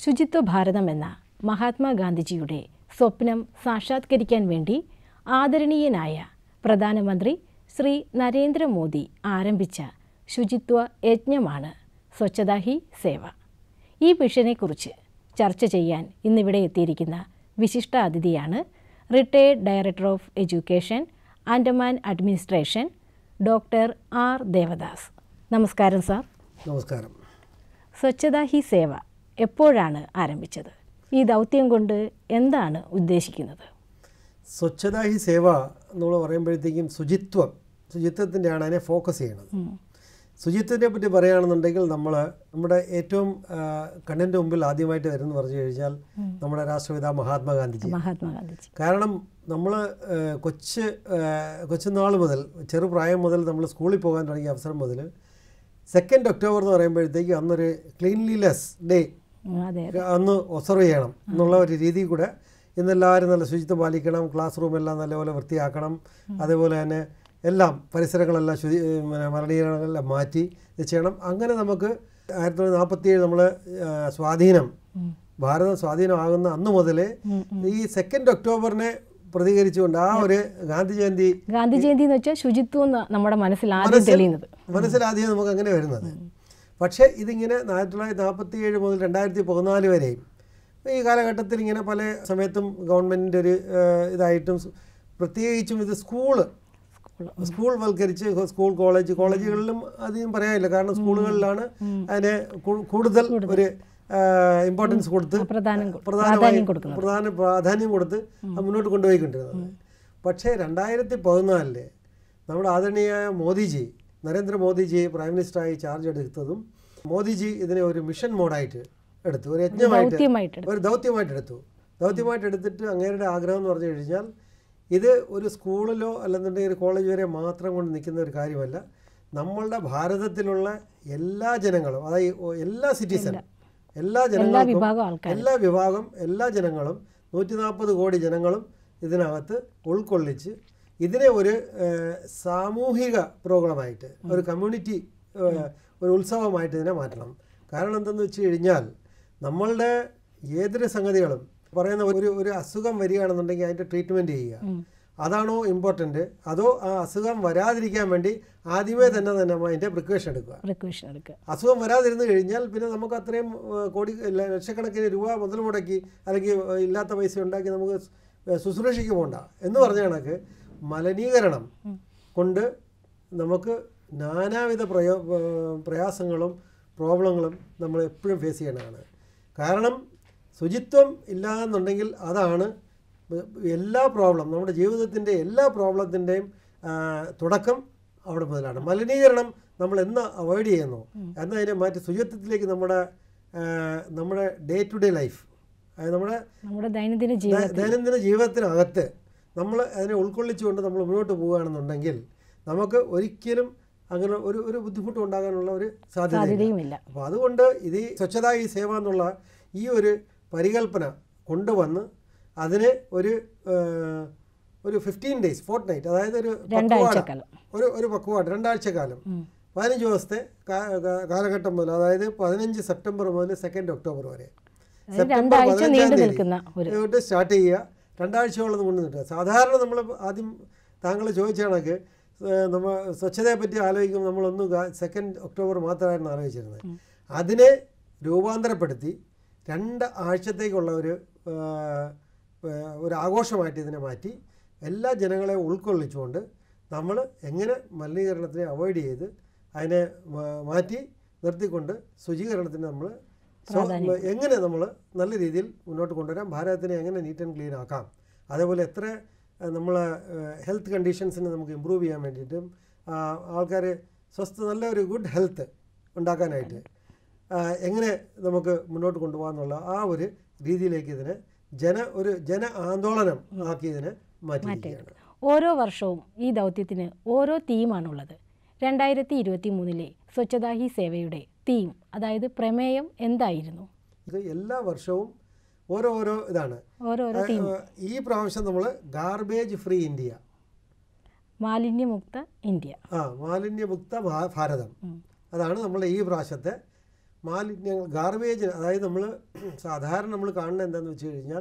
ശുചിത്വ ഭാരതം എന്ന മഹാത്മാഗാന്ധിജിയുടെ സ്വപ്നം സാക്ഷാത്കരിക്കാൻ വേണ്ടി ആദരണീയനായ പ്രധാനമന്ത്രി ശ്രീ നരേന്ദ്രമോദി ആരംഭിച്ച ശുചിത്വ യജ്ഞമാണ് സ്വച്ഛതാ ഹി സേവ ഈ മിഷനെക്കുറിച്ച് ചർച്ച ചെയ്യാൻ ഇന്നിവിടെ എത്തിയിരിക്കുന്ന വിശിഷ്ട അതിഥിയാണ് retired director of education Andaman administration doctor R Devadas നമസ്കാരം സാർ നമസ്കാരം സ്വച്ഛതാ ഹി സേവ എപ്പോഴാണ് ആരംഭിച്ചത് ഈ ദൗത്യം കൊണ്ട് എന്താണ് ഉദ്ദേശിക്കുന്നത് സ്വച്ഛതാ ഹി സേവ നമ്മൾ പറയുമ്പോഴത്തേക്കും ശുചിത്വം ശുചിത്വത്തിൻ്റെയാണ് അതിനെ ഫോക്കസ് ചെയ്യണത് ശുചിത്വത്തെ പറ്റി പറയുകയാണെന്നുണ്ടെങ്കിൽ നമ്മൾ നമ്മുടെ ഏറ്റവും കണ്ണിൻ്റെ മുമ്പിൽ ആദ്യമായിട്ട് വരുന്ന പറഞ്ഞു കഴിഞ്ഞാൽ നമ്മുടെ രാഷ്ട്രപിതാ മഹാത്മാഗാന്ധിജി മഹാത്മാഗാന്ധിജി കാരണം നമ്മൾ കൊച്ച് കൊച്ചുനാൾ മുതൽ ചെറുപ്രായം മുതൽ നമ്മൾ സ്കൂളിൽ പോകാൻ തുടങ്ങിയ അവസരം മുതൽ സെക്കൻഡ് ഒക്ടോബർ എന്ന് പറയുമ്പോഴത്തേക്ക് അന്നൊരു ക്ലീൻലിനെസ് ഡേ ഉം, അതെ അന്ന് ഒബ്സർവ് ചെയ്യണം എന്നുള്ള ഒരു രീതി കൂടെ ഇന്നെല്ലാവരും നല്ല ശുചിത്വം പാലിക്കണം ക്ലാസ് റൂം എല്ലാം നല്ലപോലെ വൃത്തിയാക്കണം അതേപോലെ തന്നെ എല്ലാം പരിസരങ്ങളെല്ലാം ശുചി പിന്നെ മലിനീകരണങ്ങളെല്ലാം മാറ്റി ഇത് ചെയ്യണം അങ്ങനെ നമുക്ക് ആയിരത്തി തൊള്ളായിരത്തി നാൽപ്പത്തിയേഴ് നമ്മൾ സ്വാധീനം ഭാരതം സ്വാധീനമാകുന്ന അന്ന് മുതലേ ഈ സെക്കൻഡ് ഒക്ടോബറിനെ പ്രതികരിച്ചുകൊണ്ട് ആ ഒരു ഗാന്ധി ജയന്തി ഗാന്ധി ജയന്തി എന്ന് വെച്ചാൽ ശുചിത്വം എന്ന് നമ്മുടെ മനസ്സിൽ ആദ്യം തെളിയുന്നത് മനസ്സിലാദ്യം നമുക്ക് അങ്ങനെ വരുന്നത് പക്ഷേ ഇതിങ്ങനെ ആയിരത്തി തൊള്ളായിരത്തി നാൽപ്പത്തി ഏഴ് മുതൽ രണ്ടായിരത്തി പതിനാല് വരെയും ഈ കാലഘട്ടത്തിൽ ഇങ്ങനെ പല സമയത്തും ഗവൺമെൻറ്റിൻ്റെ ഒരു ഏഹ്, ഇതായിട്ടും സ് പ്രത്യേകിച്ചും ഇത് സ്കൂള് സ്കൂൾ വൽക്കരിച്ച് സ്കൂൾ കോളേജ് കോളേജുകളിലും അധികം പറയാനില്ല കാരണം സ്കൂളുകളിലാണ് അതിന് കൂ- കൂടുതൽ ഒരു ഇമ്പോർട്ടൻസ് കൊടുത്ത് പ്രധാനം കൊ- പ്രധാനമായും പ്രാധാന്യം കൊടുക്കുന്നത് പ്രധാന പ്രാധാന്യം കൊടുത്ത് അത് മുന്നോട്ട് കൊണ്ടുപോയിക്കൊണ്ടിരുന്നത് പക്ഷേ രണ്ടായിരത്തി പതിനാലില് നമ്മുടെ ആദരണീയായ മോദിജി നരേന്ദ്രമോദിജി പ്രൈം മിനിസ്റ്ററായി ചാർജ് എടുത്തതും മോദിജി ഇതിനെ ഒരു മിഷൻ മോഡായിട്ട് എടുത്തു ഒരു യജ്ഞമായിട്ട് ദൗത്യമായിട്ട് ഒരു ദൗത്യമായിട്ട് എടുത്തു ദൗത്യമായിട്ട് എടുത്തിട്ട് അങ്ങേരുടെ ആഗ്രഹം എന്ന് പറഞ്ഞു കഴിഞ്ഞാൽ ഇത് ഒരു സ്കൂളിലോ അല്ലെന്നുണ്ടെങ്കിൽ ഒരു കോളേജ് വരെ മാത്രം കൊണ്ട് നിൽക്കുന്ന ഒരു കാര്യമല്ല നമ്മളുടെ ഭാരതത്തിലുള്ള എല്ലാ ജനങ്ങളും അതായത് ഒ- എല്ലാ സിറ്റിസൺ എല്ലാ ജനങ്ങൾക്കും വിഭാഗം ആൾക്കാർ എല്ലാ വിഭാഗം എല്ലാ ജനങ്ങളും നൂറ്റി നാൽപ്പത് കോടി ജനങ്ങളും ഇതിനകത്ത് ഉൾക്കൊള്ളിച്ച് ഇതിനെ ഒരു ഏഹ്, സാമൂഹിക പ്രോഗ്രാമായിട്ട് ഒരു കമ്മ്യൂണിറ്റി ഏഹ്, ഒരു ഉത്സവമായിട്ട് ഇതിനെ മാറ്റണം കാരണം എന്തെന്ന് വെച്ച് കഴിഞ്ഞാൽ നമ്മളുടെ ഏതൊരു സംഗതികളും പറയുന്ന ഒരു ഒരു അസുഖം വരികയാണെന്നുണ്ടെങ്കിൽ അതിൻ്റെ ട്രീറ്റ്മെൻറ്റ് ചെയ്യുക അതാണോ ഇമ്പോർട്ടൻ്റ് അതോ ആ അസുഖം വരാതിരിക്കാൻ വേണ്ടി ആദ്യമേ തന്നെ തന്നെ അതിൻ്റെ പ്രിക്കോഷൻ എടുക്കുക പ്രിക്കോഷൻ എടുക്കുക അസുഖം വരാതിരുന്നു കഴിഞ്ഞാൽ പിന്നെ നമുക്ക് അത്രയും ഏഹ്, കോടി ല- ലക്ഷക്കണക്കിന് രൂപ മുതൽ മുടക്കി അല്ലെങ്കിൽ ഏഹ്, ഇല്ലാത്ത പൈസ ഉണ്ടാക്കി നമുക്ക് സ്- ഏഹ്, ശുശ്രൂഷയ്ക്ക് പോകണ്ട എന്ന് പറഞ്ഞ കണക്ക് മലിനീകരണം കൊണ്ട് നമുക്ക് നാനാവിധ പ്രയോ ഏഹ്, പ്രയാസങ്ങളും പ്രോബ്ലങ്ങളും നമ്മൾ എപ്പോഴും ഫേസ് ചെയ്യണതാണ് കാരണം ശുചിത്വം ഇല്ല എന്നുണ്ടെങ്കിൽ അതാണ് എല്ലാ പ്രോബ്ലം നമ്മുടെ ജീവിതത്തിൻ്റെ എല്ലാ പ്രോബ്ലത്തിൻ്റെയും തുടക്കം അവിടെ മുതലാണ് മലിനീകരണം നമ്മൾ എന്ന് അവോയ്ഡ് ചെയ്യുന്നു എന്നതിനെ മാറ്റി ശുചിത്വത്തിലേക്ക് നമ്മുടെ ആ, നമ്മുടെ ഡേ ടു ഡേ ലൈഫ് അതായത് നമ്മുടെ നമ്മുടെ ദൈനംദിന ജീവിതം ദൈ- ദൈനംദിന ജീവിതത്തിനകത്ത് നമ്മൾ അതിനെ ഉൾക്കൊള്ളിച്ചുകൊണ്ട് നമ്മൾ മുന്നോട്ട് പോവുകയാണെന്നുണ്ടെങ്കിൽ നമുക്ക് ഒരിക്കലും അങ്ങനെ ഒരു ഒരു ബുദ്ധിമുട്ടും ഉണ്ടാകാനുള്ള ഒരു സാധ്യത സാധ്യതയുമില്ല അപ്പോൾ അതുകൊണ്ട് ഇത് ഈ സ്വച്ഛതാ ഈ സേവ എന്നുള്ള ഈ ഒരു പരികൽപ്പന കൊണ്ടുവന്ന് അതിനെ ഒരു ആ, ഒരു ഫിഫ്റ്റീൻ ഡേയ്സ് ഫോർട്ട് നൈറ്റ് അതായത് ഒരു പക്വാട രണ്ടാഴ്ചക്കാലം ഒരു ഒരു പക്വാട രണ്ടാഴ്ച കാലം പതിനഞ്ച് ദിവസത്തെ കാ- കാ- കാലഘട്ടം മുതൽ അതായത് പതിനഞ്ച് സെപ്റ്റംബർ മുതൽ സെക്കൻഡ് ഒക്ടോബർ വരെ അതായത് രണ്ടാഴ്ച നീണ്ടു നിൽക്കുന്ന ഒരു തൊട്ട് സ്റ്റാർട്ട് ചെയ്യുക രണ്ടാഴ്ചയോളം കൊണ്ട് നിൽക്കുക സാധാരണ നമ്മൾ ആദ്യം താങ്കൾ ചോദിച്ച കണക്ക് ഏഹ് നമ്മൾ സ്വച്ഛതയെ പറ്റി ആലോചിക്കുമ്പോൾ നമ്മളൊന്നും സെക്കൻഡ് ഒക്ടോബർ മാത്രമായിരുന്നു ആലോചിച്ചിരുന്നത് അതിനെ രൂപാന്തരപ്പെടുത്തി രണ്ട് ആഴ്ചത്തേക്കുള്ള ഒരു ഏഹ്, ഏഹ്, ഒരു ആഘോഷമായിട്ട് ഇതിനെ മാറ്റി എല്ലാ ജനങ്ങളെയും ഉൾക്കൊള്ളിച്ചുകൊണ്ട് നമ്മൾ എങ്ങനെ മലിനീകരണത്തിനെ അവോയ്ഡ് ചെയ്ത് അതിനെ മാ- മാറ്റി നിർത്തിക്കൊണ്ട് ശുചീകരണത്തിന് നമ്മൾ സ്വ- എങ്ങനെ നമ്മൾ നല്ല രീതിയിൽ മുന്നോട്ട് കൊണ്ടുവരാം ഭാരതത്തിനെ എങ്ങനെ നീറ്റ് ആൻഡ് ക്ലീൻ ആക്കാം അതേപോലെ എത്ര നമ്മൾ ഹെൽത്ത് കണ്ടീഷൻസിനെ നമുക്ക് ഇമ്പ്രൂവ് ചെയ്യാൻ വേണ്ടിയിട്ടും ആൾക്കാർ സ്വസ്ഥ നല്ല ഒരു ഗുഡ് ഹെൽത്ത് ഉണ്ടാക്കാനായിട്ട് ആ, എങ്ങനെ നമുക്ക് മുന്നോട്ട് കൊണ്ടുപോകാന്നുള്ള ആ ഒരു രീതിയിലേക്ക് ഇതിനെ ജന ഒരു ജന ആന്തോളനം ആക്കി ഇതിനെ മാറ്റിയിരിക്കുകയാണ് ഓരോ വർഷവും ഈ ദൗത്യത്തിന് ഓരോ തീമാണുള്ളത് രണ്ടായിരത്തി ഇരുപത്തി മൂന്നിലെ സ്വച്ഛതാ ഹി സേവയുടെ തീം അതായത് പ്രമേയം എന്തായിരുന്നു ഇത് എല്ലാ വർഷവും ഓരോ ഓരോ ഇതാണ് ഓരോരോ തീം ആ, ഈ പ്രാവശ്യം നമ്മൾ ഗാർബേജ് ഫ്രീ ഇന്ത്യ മാലിന്യമുക്ത ഇന്ത്യ ആ മാലിന്യമുക്ത ഭാ- ഭാരതം ഉം. അതാണ് നമ്മൾ ഈ പ്രാവശ്യത്തെ മാലിന്യങ്ങൾ ഗാർബേജ് അതായത് നമ്മൾ സാധാരണ നമ്മൾ കാണുന്നത് എന്താണെന്ന് വെച്ച് കഴിഞ്ഞാൽ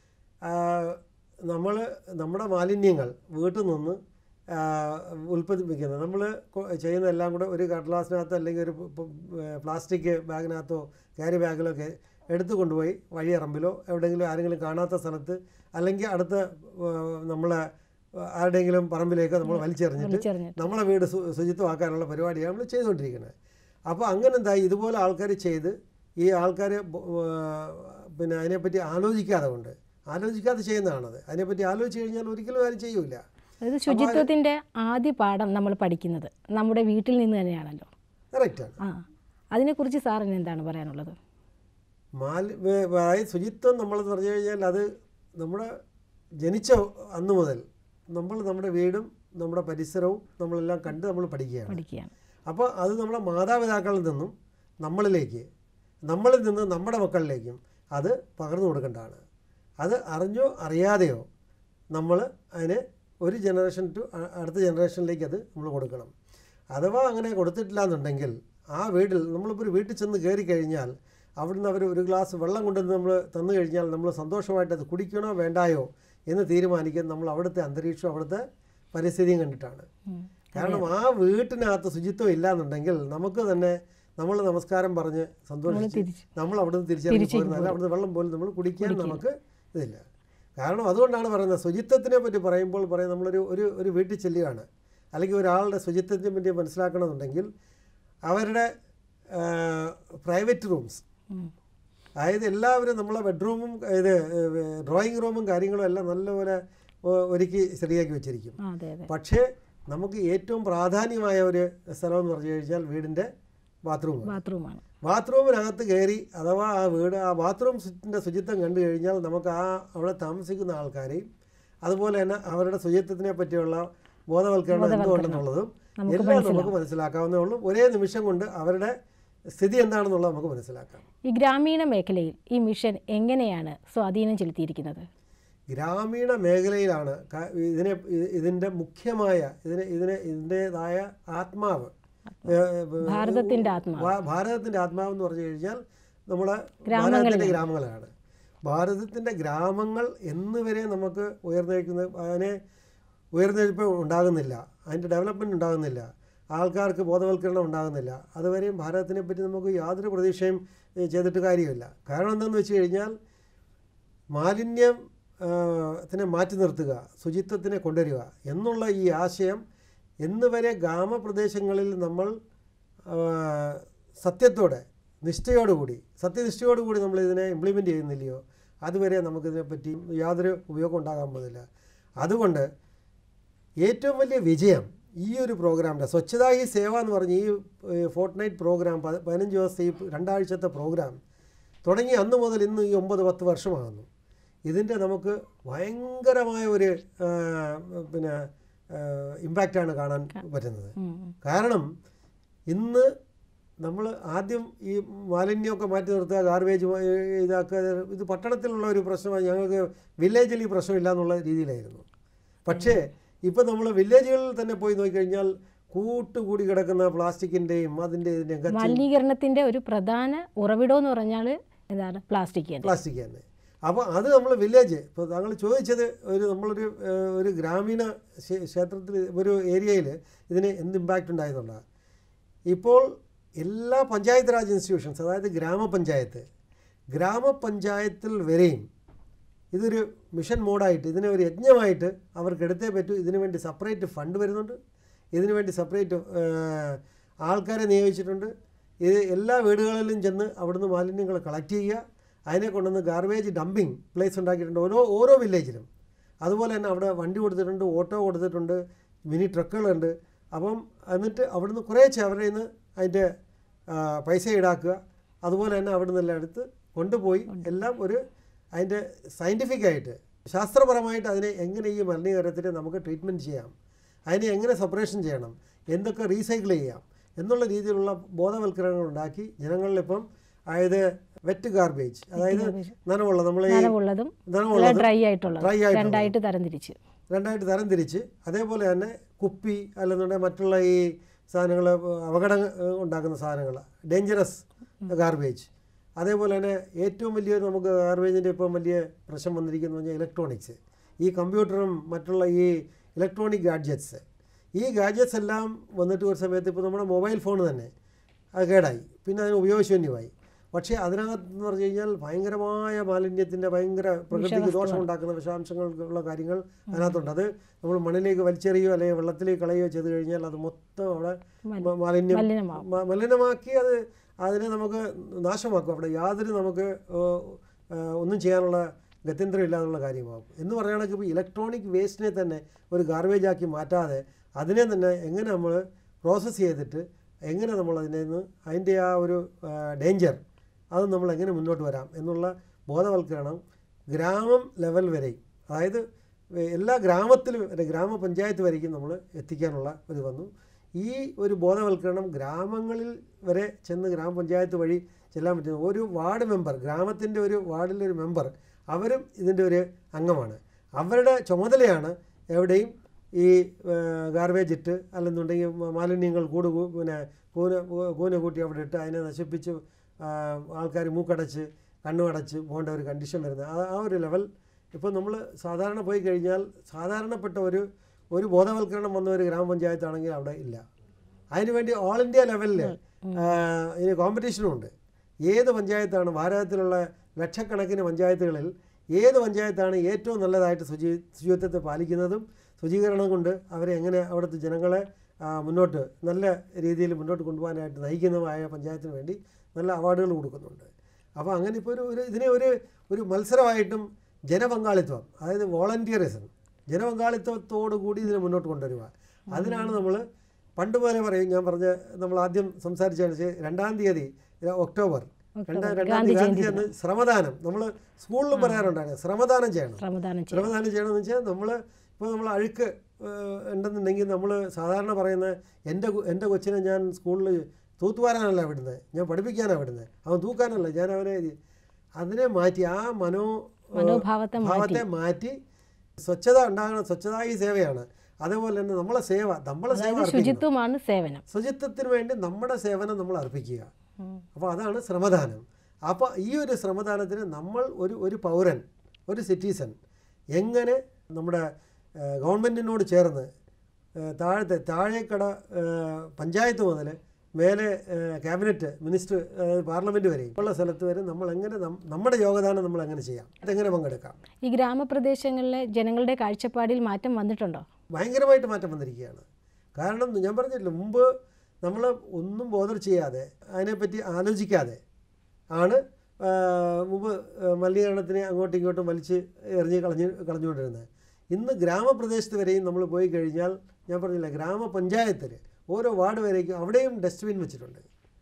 നമ്മൾ നമ്മുടെ മാലിന്യങ്ങൾ വീട്ടിൽ നിന്ന് ആ, ഉൽപ്പാദിപ്പിക്കുന്നത് നമ്മൾ ചെയ്യുന്ന എല്ലാം കൂടെ ഒരു കടലാസിനകത്തോ അല്ലെങ്കിൽ ഒരു പ- പ- പ്ലാസ്റ്റിക് ബാഗിനകത്തോ ക്യാരി ബാഗിലോ ഒക്കെ എടുത്തു കൊണ്ടുപോയി വഴിയറമ്പിലോ എവിടെയെങ്കിലും ആരെങ്കിലും കാണാത്ത സ്ഥലത്ത് അല്ലെങ്കിൽ അടുത്ത ആ, നമ്മളെ ആരുടെയെങ്കിലും പറമ്പിലേക്ക് നമ്മൾ വലിച്ചെറിഞ്ഞിട്ട് വലിച്ചെറിഞ്ഞിട്ട് നമ്മളെ വീട് ശു- ശുചിത്വമാക്കാനുള്ള പരിപാടിയാണ് നമ്മൾ ചെയ്തുകൊണ്ടിരിക്കുന്നത് അപ്പോൾ അങ്ങനെ എന്തായി ഇതുപോലെ ആൾക്കാർ ചെയ്ത് ഈ ആൾക്കാർ പിന്നെ അതിനെപ്പറ്റി ആലോചിക്കാതെ കൊണ്ട് ആലോചിക്കാതെ ചെയ്യുന്നതാണത് അതിനെപ്പറ്റി ആലോചിച്ച് കഴിഞ്ഞാൽ ഒരിക്കലും ആരും ചെയ്യൂല അതായത് ശുചിത്വത്തിൻ്റെ ആദ്യ പാഠം നമ്മൾ പഠിക്കുന്നത് നമ്മുടെ വീട്ടിൽ നിന്ന് തന്നെയാണല്ലോ കറക്റ്റാണ് ആ അതിനെക്കുറിച്ച് സാറിന് എന്താണ് പറയാനുള്ളത് മാലി വേ- അതായത് ശുചിത്വം നമ്മളെന്ന് പറഞ്ഞു കഴിഞ്ഞാൽ അത് നമ്മുടെ ജനിച്ച അന്ന് മുതൽ നമ്മൾ നമ്മുടെ വീടും നമ്മുടെ പരിസരവും നമ്മളെല്ലാം കണ്ട് നമ്മൾ പഠിക്കുകയാണ് പഠിക്കുകയാണ് അപ്പോൾ അത് നമ്മുടെ മാതാപിതാക്കളിൽ നിന്നും നമ്മളിലേക്ക് നമ്മളിൽ നിന്ന് നമ്മുടെ മക്കളിലേക്കും അത് പകർന്നു കൊടുക്കേണ്ടതാണ് അത് അറിഞ്ഞോ അറിയാതെയോ നമ്മൾ അതിനെ ഒരു ജനറേഷൻ ടു അ- അടുത്ത ജനറേഷനിലേക്ക് അത് നമ്മൾ കൊടുക്കണം അഥവാ അങ്ങനെ കൊടുത്തിട്ടില്ല എന്നുണ്ടെങ്കിൽ ആ വീട്ടിൽ നമ്മളിപ്പോൾ ഒരു വീട്ടിൽ ചെന്ന് കയറി കഴിഞ്ഞാൽ അവിടുന്ന് അവർ ഒരു ഗ്ലാസ് വെള്ളം കൊണ്ടുവന്ന് നമ്മൾ തന്നു കഴിഞ്ഞാൽ നമ്മൾ സന്തോഷമായിട്ട് അത് കുടിക്കണോ വേണ്ടായോ എന്ന് തീരുമാനിക്കാൻ നമ്മൾ അവിടുത്തെ അന്തരീക്ഷം അവിടുത്തെ പരിസ്ഥിതിയും കണ്ടിട്ടാണ് ഉം. കാരണം ആ വീട്ടിനകത്ത് ശുചിത്വം ഇല്ല എന്നുണ്ടെങ്കിൽ നമുക്ക് തന്നെ നമ്മൾ നമസ്കാരം പറഞ്ഞ് സന്തോഷിച്ച് തിരിച്ച് നമ്മൾ അവിടുന്ന് തിരിച്ചിറങ്ങി പോയിരുന്നാൽ അവിടുന്ന് വെള്ളം പോലും നമ്മൾ കുടിക്കാൻ നമുക്ക് ഇതില്ല കാരണം അതുകൊണ്ടാണ് പറയുന്നത് ശുചിത്വത്തിനെ പറ്റി പറയുമ്പോൾ പറയും നമ്മളൊരു ഒരു ഒരു വീട്ടിൽ ചെല്ലുകയാണ് അല്ലെങ്കിൽ ഒരാളുടെ ശുചിത്വത്തിനെ പറ്റി മനസ്സിലാക്കണമെന്നുണ്ടെങ്കിൽ അവരുടെ പ്രൈവറ്റ് റൂംസ് ഉം. അതായത് എല്ലാവരും നമ്മളെ ബെഡ്റൂമും ഇത് ഡ്രോയിങ് റൂമും കാര്യങ്ങളും എല്ലാം നല്ലപോലെ ഒ- ഒരുക്കി ശരിയാക്കി വെച്ചിരിക്കും ആ, അതെ അതെ പക്ഷേ നമുക്ക് ഏറ്റവും പ്രാധാന്യമായ ഒരു സ്ഥലം എന്ന് പറഞ്ഞു കഴിഞ്ഞാൽ വീടിൻ്റെ ബാത്റൂം ബാത്റൂമാണ് ബാത്റൂമിനകത്ത് കയറി അഥവാ ആ വീട് ആ ബാത്റൂമിൻ്റെ ശുചിത്വം കണ്ടു കഴിഞ്ഞാൽ നമുക്ക് ആ അവിടെ താമസിക്കുന്ന ആൾക്കാരെയും അതുപോലെ തന്നെ അവരുടെ ശുചിത്വത്തിനെ പറ്റിയുള്ള ബോധവൽക്കരണം എന്തുകൊണ്ടെന്നുള്ളതും എല്ലാം നമുക്ക് മനസ്സിലാക്കാവുന്നേ ഉള്ളൂ ഒരേ നിമിഷം കൊണ്ട് അവരുടെ സ്ഥിതി എന്താണെന്നുള്ളത് നമുക്ക് മനസ്സിലാക്കാം ഈ ഗ്രാമീണ മേഖലയിൽ ഈ മിഷൻ എങ്ങനെയാണ് സ്വാധീനം ചെലുത്തിയിരിക്കുന്നത് ഗ്രാമീണ മേഖലയിലാണ് ക- ഇതിനെ ഇ- ഇതിൻ്റെ മുഖ്യമായ ഇതിനെ ഇതിനെ ഇതിൻ്റെതായ ആത്മാവ് ഏഹ്, ഭാരതത്തിൻ്റെ ആത്മാവ് ഭാ- ഭാരതത്തിൻ്റെ ആത്മാവ് എന്ന് പറഞ്ഞു കഴിഞ്ഞാൽ നമ്മളെ ഭാരതത്തിൻ്റെ ഗ്രാമങ്ങളാണ് ഭാരതത്തിൻ്റെ ഗ്രാമങ്ങൾ എന്ന് വരെ നമുക്ക് ഉയർന്നേക്കുന്ന അതിനെ ഉയർന്നെഴുപ്പ് ഉണ്ടാകുന്നില്ല അതിൻ്റെ ഡെവലപ്മെൻറ്റ് ഉണ്ടാകുന്നില്ല ആൾക്കാർക്ക് ബോധവൽക്കരണം ഉണ്ടാകുന്നില്ല അതുവരെയും ഭാരതത്തിനെ പറ്റി നമുക്ക് യാതൊരു പ്രതീക്ഷയും ഏഹ്, ചെയ്തിട്ട് കാര്യമില്ല കാരണം എന്താണെന്ന് വെച്ച് കഴിഞ്ഞാൽ മാലിന്യം ആ, ത്തിനെ മാറ്റി നിർത്തുക ശുചിത്വത്തിനെ കൊണ്ടുവരിക എന്നുള്ള ഈ ആശയം എന്ന് വരെ ഗ്രാമപ്രദേശങ്ങളിൽ നമ്മൾ ആ, സത്യത്തോടെ നിഷ്ഠയോടുകൂടി സത്യനിഷ്ഠയോടുകൂടി നമ്മൾ ഇതിനെ ഇംപ്ലിമെൻ്റ് ചെയ്യുന്നില്ലയോ അതുവരെ നമുക്കിതിനെപ്പറ്റി യാതൊരു ഉപയോഗം ഉണ്ടാകാൻ പോകുന്നില്ല അതുകൊണ്ട് ഏറ്റവും വലിയ വിജയം ഈ ഒരു പ്രോഗ്രാമിൻ്റെ സ്വച്ഛതാ ഹി സേവ എന്ന് പറഞ്ഞ ഈ ഫോർട്ട് നൈറ്റ് പ്രോഗ്രാം പ- പതിനഞ്ച് ദിവസത്തെ ഈ രണ്ടാഴ്ചത്തെ പ്രോഗ്രാം തുടങ്ങി അന്ന് മുതൽ ഇന്ന് ഈ ഒമ്പത് പത്ത് വർഷമാകുന്നു ഇതിൻ്റെ നമുക്ക് ഭയങ്കരമായ ഒരു ആ, പിന്നെ ഇമ്പാക്റ്റാണ് കാണാൻ പറ്റുന്നത് ഉം. കാരണം ഇന്ന് നമ്മൾ ആദ്യം ഈ മാലിന്യമൊക്കെ മാറ്റി നിർത്തുക ഗാർബേജ് ഇതാക്കുക ഇത് പട്ടണത്തിലുള്ള ഒരു പ്രശ്നമാണ് ഞങ്ങൾക്ക് വില്ലേജിൽ ഈ പ്രശ്നമില്ല എന്നുള്ള രീതിയിലായിരുന്നു പക്ഷേ ഇപ്പം നമ്മൾ വില്ലേജുകളിൽ തന്നെ പോയി നോക്കിക്കഴിഞ്ഞാൽ കൂട്ടുകൂടി കിടക്കുന്ന പ്ലാസ്റ്റിക്കിൻ്റെയും അതിൻ്റെ ഇതിൻ്റെയും മലിനീകരണത്തിൻ്റെ ഒരു പ്രധാന ഉറവിടം എന്ന് പറഞ്ഞാൽ എന്താണ് പ്ലാസ്റ്റിക് തന്നെ പ്ലാസ്റ്റിക് തന്നെ അപ്പോൾ അത് നമ്മൾ വില്ലേജ് ഇപ്പോൾ താങ്കൾ ചോദിച്ചത് ഒരു നമ്മളൊരു ഏഹ്, ഒരു ഗ്രാമീണ ക്ഷേ- ക്ഷേത്രത്തിൽ ഒരു ഏരിയയിൽ ഇതിന് എന്ത് ഇമ്പാക്റ്റ് ഉണ്ടായെന്നുള്ള ഇപ്പോൾ എല്ലാ പഞ്ചായത്ത് രാജ് ഇൻസ്റ്റിറ്റ്യൂഷൻസ് അതായത് ഗ്രാമപഞ്ചായത്ത് ഗ്രാമപഞ്ചായത്തിൽ വരെയും ഇതൊരു മിഷൻ മോഡായിട്ട് ഇതിനെ ഒരു യജ്ഞമായിട്ട് അവർക്ക് എടുത്തേ പറ്റൂ ഇതിനു വേണ്ടി സെപ്പറേറ്റ് ഫണ്ട് വരുന്നുണ്ട് ഇതിനു വേണ്ടി സെപ്പറേറ്റ് ആൾക്കാരെ നിയോഗിച്ചിട്ടുണ്ട് ഇത് എല്ലാ വീടുകളിലും ചെന്ന് അവിടുന്ന് മാലിന്യങ്ങൾ കളക്ട് ചെയ്യുക അതിനെ കൊണ്ടുവന്ന് ഗാർബേജ് ഡംപിങ് പ്ലേസ് ഉണ്ടാക്കിയിട്ടുണ്ട് ഓരോ ഓരോ വില്ലേജിലും അതുപോലെ തന്നെ അവിടെ വണ്ടി കൊടുത്തിട്ടുണ്ട് ഓട്ടോ കൊടുത്തിട്ടുണ്ട് മിനി ട്രക്കുകളുണ്ട് അപ്പം എന്നിട്ട് അവിടുന്ന് കുറേശ്ശെ അവരുടെ നിന്ന് അതിൻ്റെ ആ, പൈസ ഈടാക്കുക അതുപോലെ തന്നെ അവിടുന്ന് എല്ലാം എടുത്ത് കൊണ്ടുപോയി എല്ലാം ഒരു അതിൻ്റെ സയൻറ്റിഫിക് ആയിട്ട് ശാസ്ത്രപരമായിട്ട് അതിനെ എങ്ങനെ ഈ മലിനീകരണത്തിന് നമുക്ക് ട്രീറ്റ്മെൻറ്റ് ചെയ്യാം അതിനെ എങ്ങനെ സെപ്പറേഷൻ ചെയ്യണം എന്തൊക്കെ റീസൈക്കിൾ ചെയ്യാം എന്നുള്ള രീതിയിലുള്ള ബോധവൽക്കരണങ്ങൾ ഉണ്ടാക്കി ജനങ്ങളിലിപ്പം അതായത് വെറ്റ് ഗാർബേജ് അതായത് നനവുള്ള നമ്മൾ ഈ നനവുള്ളതും നനവുള്ളത് ഡ്രൈ ആയിട്ടുള്ളത് ഡ്രൈ ആയിട്ടുള്ളത് രണ്ടായിട്ട് തരംതിരിച്ച് രണ്ടായിട്ട് തരം തിരിച്ച് അതേപോലെ തന്നെ കുപ്പി അല്ലെന്നുണ്ടെങ്കിൽ മറ്റുള്ള ഈ സാധനങ്ങൾ അപകടം ഏഹ്, ഉണ്ടാക്കുന്ന സാധനങ്ങൾ ഡേഞ്ചറസ് ഗാർബേജ് അതേപോലെ തന്നെ ഏറ്റവും വലിയൊരു നമുക്ക് ഗാർബേജിൻ്റെ ഇപ്പം വലിയ പ്രശ്നം വന്നിരിക്കുന്നത് പറഞ്ഞാൽ ഇലക്ട്രോണിക്സ് ഈ കമ്പ്യൂട്ടറും മറ്റുള്ള ഈ ഇലക്ട്രോണിക് ഗാഡ്ജറ്റ്സ് ഈ ഗാഡ്ജറ്റ്സ് എല്ലാം വന്നിട്ട് ഒരു സമയത്ത് ഇപ്പോൾ നമ്മുടെ മൊബൈൽ ഫോൺ തന്നെ അത് കേടായി പിന്നെ അതിന് ഉപയോഗശൂന്യമായി പക്ഷേ അതിനകത്ത് എന്ന് പറഞ്ഞു കഴിഞ്ഞാൽ ഭയങ്കരമായ മാലിന്യത്തിൻ്റെ ഭയങ്കര പ്രകൃതിക്ക് ദോഷം ഉണ്ടാക്കുന്ന വിഷാംശങ്ങളുള്ള കാര്യങ്ങൾ അതിനകത്തുണ്ട് അത് നമ്മൾ മണ്ണിലേക്ക് വലിച്ചെറിയോ അല്ലെങ്കിൽ വെള്ളത്തിലേക്ക് കളയുകയോ ചെയ്ത് കഴിഞ്ഞാൽ അത് മൊത്തം അവിടെ മ- മാലിന്യം മലിനമാവും മ- മലിനമാക്കി അത് അതിനെ നമുക്ക് നാശമാക്കും അവിടെ യാതൊരു നമുക്ക് ഏ, ഏ, ഒന്നും ചെയ്യാനുള്ള ഗത്യന്തരം ഇല്ലാന്നുള്ള കാര്യമാകും എന്ന് പറയുകയാണെങ്കിൽ ഇപ്പോൾ ഇലക്ട്രോണിക് വേസ്റ്റിനെ തന്നെ ഒരു ഗാർബേജ് ആക്കി മാറ്റാതെ അതിനെ തന്നെ എങ്ങനെ നമ്മൾ പ്രോസസ്സ് ചെയ്തിട്ട് എങ്ങനെ നമ്മൾ അതിനെ നിന്ന് അതിൻ്റെ ആ ഒരു ഡേഞ്ചർ അത് നമ്മൾ എങ്ങനെ മുന്നോട്ട് വരാം എന്നുള്ള ബോധവൽക്കരണം ഗ്രാമം ലെവൽ വരെയും അതായത് എല്ലാ ഗ്രാമത്തിലും വരെ ഗ്രാമപഞ്ചായത്ത് വരേക്കും നമ്മൾ എത്തിക്കാനുള്ള ഇത് വന്നു ഈ ഒരു ബോധവൽക്കരണം ഗ്രാമങ്ങളിൽ വരെ ചെന്ന് ഗ്രാമപഞ്ചായത്ത് വഴി ചെല്ലാൻ പറ്റുന്ന ഒരു വാർഡ് മെമ്പർ ഗ്രാമത്തിൻ്റെ ഒരു വാർഡിലെ ഒരു മെമ്പർ അവരും ഇതിൻ്റെ ഒരു അംഗമാണ് അവരുടെ ചുമതലയാണ് എവിടെയും ഈ ഗാർബേജ് ഇട്ട് അല്ലെന്നുണ്ടെങ്കിൽ മ- മാലിന്യങ്ങൾ കൂട് കൂ- പിന്നെ കൂന കൂന കൂട്ടി അവിടെ ഇട്ട് അതിനെ നശിപ്പിച്ച് ആൾക്കാർ മൂക്കടച്ച് കണ്ണുമടച്ച് പോകേണ്ട ഒരു കണ്ടീഷൻ വരുന്നത് ആ ആ ഒരു ലെവൽ ഇപ്പോൾ നമ്മൾ സാധാരണ പോയി കഴിഞ്ഞാൽ സാധാരണപ്പെട്ട ഒരു ഒരു ബോധവൽക്കരണം വന്ന ഒരു ഗ്രാമപഞ്ചായത്താണെങ്കിൽ അവിടെ ഇല്ല അതിനുവേണ്ടി ഓൾ ഇന്ത്യ ലെവലിൽ ഇതിന് കോമ്പറ്റീഷനും ഉണ്ട് ഏത് പഞ്ചായത്താണ് ഭാരതത്തിലുള്ള ലക്ഷക്കണക്കിന് പഞ്ചായത്തുകളിൽ ഏത് പഞ്ചായത്താണ് ഏറ്റവും നല്ലതായിട്ട് ശുചി ശുചിത്വത്തെ പാലിക്കുന്നതും ശുചീകരണം കൊണ്ട് അവരെ എങ്ങനെ അവിടുത്തെ ജനങ്ങളെ ആ, മുന്നോട്ട് നല്ല രീതിയിൽ മുന്നോട്ട് കൊണ്ടുപോകാനായിട്ട് നയിക്കുന്നതുമായ പഞ്ചായത്തിന് വേണ്ടി നല്ല അവാർഡുകൾ കൊടുക്കുന്നുണ്ട് അപ്പോൾ അങ്ങനെ ഇപ്പോൾ ഒരു ഒരു ഇതിനെ ഒരു ഒരു മത്സരമായിട്ടും ജനപങ്കാളിത്തം അതായത് വോളണ്ടിയറിസം ജനപങ്കാളിത്തത്തോടു കൂടി ഇതിനെ മുന്നോട്ട് കൊണ്ടുവരിക അതിനാണ് നമ്മൾ പണ്ട് പോലെ പറയും ഞാൻ പറഞ്ഞ നമ്മൾ ആദ്യം സംസാരിച്ചാണ് രണ്ടാം തീയതി ഏ, ഒക്ടോബർ രണ്ടാം രണ്ടാം തീയതി ഗാന്ധി അന്ന് ശ്രമദാനം നമ്മൾ സ്കൂളിലും പറയാറുണ്ടായിരുന്നു ശ്രമദാനം ചെയ്യണം ശ്രമദാനം ചെയ്യും ശ്രമദാനം ചെയ്യണമെന്ന് വെച്ചാൽ നമ്മൾ ഇപ്പോൾ നമ്മൾ അഴുക്ക് ഏഹ്, ഉണ്ടെന്നുണ്ടെങ്കിൽ നമ്മൾ സാധാരണ പറയുന്ന എൻ്റെ കു- എൻ്റെ കൊച്ചിനെ ഞാൻ സ്കൂളിൽ തൂത്തുവാരാനല്ല വിടുന്നത് ഞാൻ പഠിപ്പിക്കാനാണ് വിടുന്നത് അവൻ തൂക്കാനല്ല ഞാൻ അവനെ ഇത്- അതിനെ മാറ്റി ആ മനോ മനോഭാവത്തെ ഭാവത്തെ മാറ്റി സ്വച്ഛത ഉണ്ടാകുന്ന സ്വച്ഛതാ ഈ സേവയാണ് അതേപോലെ തന്നെ നമ്മളെ സേവ നമ്മളെ സേവ അതായത് അർപ്പിക്കണം. ശുചിത്വമാണ് സേവനം ശുചിത്വത്തിന് വേണ്ടി നമ്മുടെ സേവനം നമ്മൾ അർപ്പിക്കുക ഉം. അപ്പോൾ അതാണ് ശ്രമദാനം അപ്പോൾ ഈ ഒരു ശ്രമദാനത്തിന് നമ്മൾ ഒരു ഒരു പൗരൻ ഒരു സിറ്റിസൺ എങ്ങനെ നമ്മുടെ ഏഹ്, ഗവൺമെൻറ്റിനോട് ചേർന്ന് ഏഹ്, താഴത്തെ താഴേക്കട ഏഹ്, പഞ്ചായത്ത് മുതൽ മേലെ ഏഹ്, ക്യാബിനറ്റ് മിനിസ്റ്റർ ഏഹ്, പാർലമെൻറ്റ് വരെയും ഉള്ള സ്ഥലത്ത് വരെ നമ്മൾ എങ്ങനെ നം- നമ്മുടെ യോഗദാനം നമ്മൾ എങ്ങനെ ചെയ്യാം അതെങ്ങനെ പങ്കെടുക്കാം ഈ ഗ്രാമപ്രദേശങ്ങളിലെ ജനങ്ങളുടെ കാഴ്ചപ്പാടിൽ മാറ്റം വന്നിട്ടുണ്ടോ ഭയങ്കരമായിട്ട് മാറ്റം വന്നിരിക്കുകയാണ് കാരണം ഞാൻ പറഞ്ഞില്ല മുമ്പ് നമ്മൾ ഒന്നും ബോധർ ചെയ്യാതെ അതിനെപ്പറ്റി ആലോചിക്കാതെ ആണ് ആ, മുമ്പ് ആ, മലിനീകരണത്തിനെ അങ്ങോട്ടും ഇങ്ങോട്ടും വലിച്ച് എറിഞ്ഞ് കളഞ്ഞ് കളഞ്ഞുകൊണ്ടിരുന്നത് ഇന്ന് ഗ്രാമപ്രദേശത്ത് വരെയും നമ്മൾ പോയി കഴിഞ്ഞാൽ ഞാൻ പറഞ്ഞില്ല ഗ്രാമപഞ്ചായത്തിൽ ഓരോ വാർഡ് വരേക്കും അവിടെയും ഡസ്റ്റ്ബിൻ വെച്ചിട്ടുണ്ട്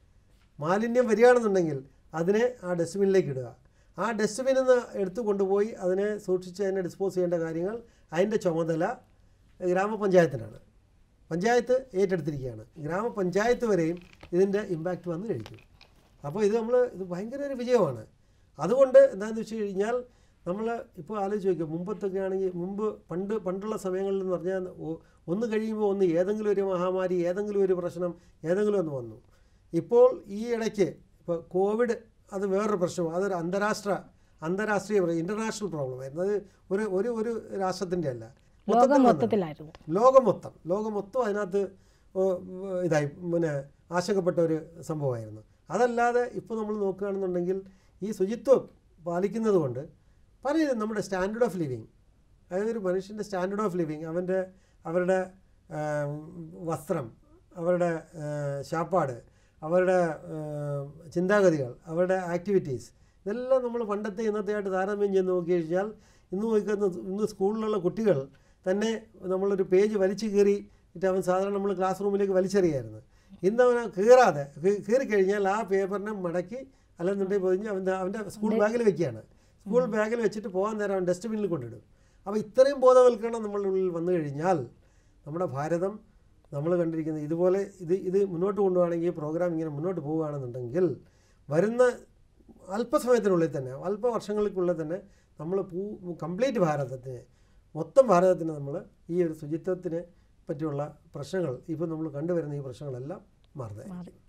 മാലിന്യം വരികയാണെന്നുണ്ടെങ്കിൽ അതിനെ ആ ഡസ്റ്റ്ബിനിലേക്ക് ഇടുക ആ ഡസ്റ്റ്ബിനിൽ നിന്ന് എടുത്തു കൊണ്ടുപോയി അതിനെ സൂക്ഷിച്ച് അതിനെ ഡിസ്പോസ് ചെയ്യേണ്ട കാര്യങ്ങൾ അതിൻ്റെ ചുമതല ഗ്രാമപഞ്ചായത്തിനാണ് പഞ്ചായത്ത് ഏറ്റെടുത്തിരിക്കുകയാണ് ഗ്രാമപഞ്ചായത്ത് വരെയും ഇതിൻ്റെ ഇമ്പാക്റ്റ് വന്നു കഴിക്കും അപ്പോൾ ഇത് നമ്മൾ ഇത് ഭയങ്കര ഒരു വിജയമാണ് അതുകൊണ്ട് എന്താണെന്ന് വെച്ച് കഴിഞ്ഞാൽ നമ്മൾ ഇപ്പോൾ ആലോചിച്ച് നോക്കുക മുമ്പത്തൊക്കെ ആണെങ്കിൽ മുമ്പ് പണ്ട് പണ്ടുള്ള സമയങ്ങളിൽ എന്ന് പറഞ്ഞാൽ ഒ- ഒന്ന് കഴിയുമ്പോൾ ഒന്ന് ഏതെങ്കിലും ഒരു മഹാമാരി ഏതെങ്കിലും ഒരു പ്രശ്നം ഏതെങ്കിലും ഒന്ന് വന്നു ഇപ്പോൾ ഈ ഇടയ്ക്ക് ഇപ്പോൾ കോവിഡ് അത് വേറൊരു പ്രശ്നം അതൊരു അന്താരാഷ്ട്ര അന്താരാഷ്ട്രീയ ഇൻ്റർനാഷണൽ പ്രോബ്ലം ആയിരുന്നു അത് ഒരു ഒരു ഒരു രാഷ്ട്രത്തിൻ്റെ അല്ല ലോകം മൊത്തത്തിൽ വന്നതാണ്. മൊത്തത്തിലായിരുന്നു ലോകം മൊത്തം ലോകം മൊത്തം അതിനകത്ത് ഓ, ഇതായി പിന്നെ ആശങ്കപ്പെട്ട ഒരു സംഭവമായിരുന്നു അതല്ലാതെ ഇപ്പോൾ നമ്മൾ നോക്കുകയാണെന്നുണ്ടെങ്കിൽ ഈ ശുചിത്വം പാലിക്കുന്നത് കൊണ്ട് പലരും നമ്മുടെ സ്റ്റാൻഡേർഡ് ഓഫ് ലിവിങ് അതായത് ഒരു മനുഷ്യൻ്റെ സ്റ്റാൻഡേർഡ് ഓഫ് ലിവിങ് അവൻ്റെ അവരുടെ ആ, വസ്ത്രം അവരുടെ ആ, ശാപ്പാട് അവരുടെ ആ, ചിന്താഗതികൾ അവരുടെ ആക്ടിവിറ്റീസ് ഇതെല്ലാം നമ്മൾ പണ്ടത്തെ ഇന്നത്തെ ആയിട്ട് താരതമ്യം ചെയ്ത് നോക്കി കഴിഞ്ഞാൽ ഇന്ന് നോക്കുന്ന ഇന്ന് സ്കൂളിലുള്ള കുട്ടികൾ തന്നെ നമ്മളൊരു പേജ് വലിച്ചു കീറി എന്നിട്ട് അവൻ സാധാരണ നമ്മൾ ക്ലാസ് റൂമിലേക്ക് വലിച്ചെറിയായിരുന്നു ഇന്ന് അവനെ കീറാതെ കീ- കീറിക്കഴിഞ്ഞാൽ ആ പേപ്പറിനെ മടക്കി അല്ലെന്നുണ്ടെങ്കിൽ പൊതിഞ്ഞ് അവൻ്റെ അവൻ്റെ സ്കൂൾ ബാഗിൽ വെക്കുകയാണ് സ്കൂൾ ബാഗിൽ വെച്ചിട്ട് പോകാൻ നേരം അവൻ ഡസ്റ്റ്ബിന്നിൽ കൊണ്ടിടും അപ്പോൾ ഇത്രയും ബോധവൽക്കരണം നമ്മളുടെ ഉള്ളിൽ വന്നു കഴിഞ്ഞാൽ നമ്മുടെ ഭാരതം നമ്മൾ കണ്ടിരിക്കുന്നത് ഇതുപോലെ ഇത് ഇത് മുന്നോട്ട് കൊണ്ടുപോവുകയാണെങ്കിൽ ഈ പ്രോഗ്രാം ഇങ്ങനെ മുന്നോട്ട് പോവുകയാണെന്നുണ്ടെങ്കിൽ വരുന്ന അല്പസമയത്തിനുള്ളിൽ തന്നെ അല്പ വർഷങ്ങൾക്കുള്ളിൽ തന്നെ നമ്മൾ പൂ കംപ്ലീറ്റ് ഭാരതത്തിന് മൊത്തം ഭാരതത്തിന് നമ്മൾ ഈ ഒരു ശുചിത്വത്തിനെ പറ്റിയുള്ള പ്രശ്നങ്ങൾ ഇപ്പോൾ നമ്മൾ കണ്ടുവരുന്ന ഈ പ്രശ്നങ്ങളെല്ലാം മാറുന്നതായിരിക്കും